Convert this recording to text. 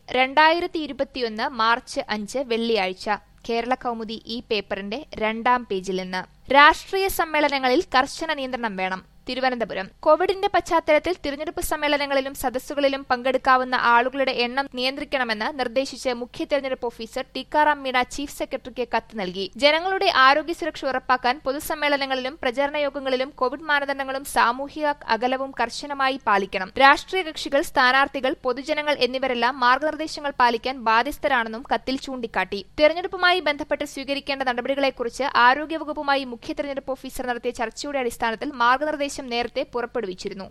രണ്ടായിരത്തി ഇരുപത്തിയൊന്ന് മാർച്ച് അഞ്ച് വെള്ളിയാഴ്ച കേരള കൗമുദി ഈ പേപ്പറിന്റെ രണ്ടാം പേജിൽ നിന്ന് രാഷ്ട്രീയ സമ്മേളനങ്ങളിൽ കർശന നിയന്ത്രണം വേണം തിരുവനന്തപുരം കോവിഡിന്റെ പശ്ചാത്തലത്തിൽ തിരഞ്ഞെടുപ്പ് സമ്മേളനങ്ങളിലും സദസ്സുകളിലും പങ്കെടുക്കാവുന്ന ആളുകളുടെ എണ്ണം നിയന്ത്രിക്കണമെന്ന് നിർദ്ദേശിച്ച് മുഖ്യ തെരഞ്ഞെടുപ്പ് ഓഫീസർ ടിക്കാറാം മീണ ചീഫ് സെക്രട്ടറിക്ക് കത്ത് നൽകി ജനങ്ങളുടെ ആരോഗ്യ സുരക്ഷ ഉറപ്പാക്കാൻ പൊതുസമ്മേളനങ്ങളിലും പ്രചരണ യോഗങ്ങളിലും കോവിഡ് മാനദണ്ഡങ്ങളും സാമൂഹിക അകലവും കർശനമായി പാലിക്കണം രാഷ്ട്രീയ കക്ഷികൾ സ്ഥാനാർത്ഥികൾ പൊതുജനങ്ങൾ എന്നിവരെല്ലാം മാർഗനിർദ്ദേശങ്ങൾ പാലിക്കാൻ ബാധ്യസ്ഥരാണെന്നും കത്തിൽ ചൂണ്ടിക്കാട്ടി തെരഞ്ഞെടുപ്പുമായി ബന്ധപ്പെട്ട് സ്വീകരിക്കേണ്ട നടപടികളെക്കുറിച്ച് ആരോഗ്യവകുപ്പുമായി മുഖ്യ തെരഞ്ഞെടുപ്പ് ഓഫീസർ നടത്തിയ ചർച്ചയുടെ അടിസ്ഥാനത്തിൽ മാർഗനിർദ്ദേശം നേരത്തെ പുറപ്പെടുവിച്ചിരുന്നു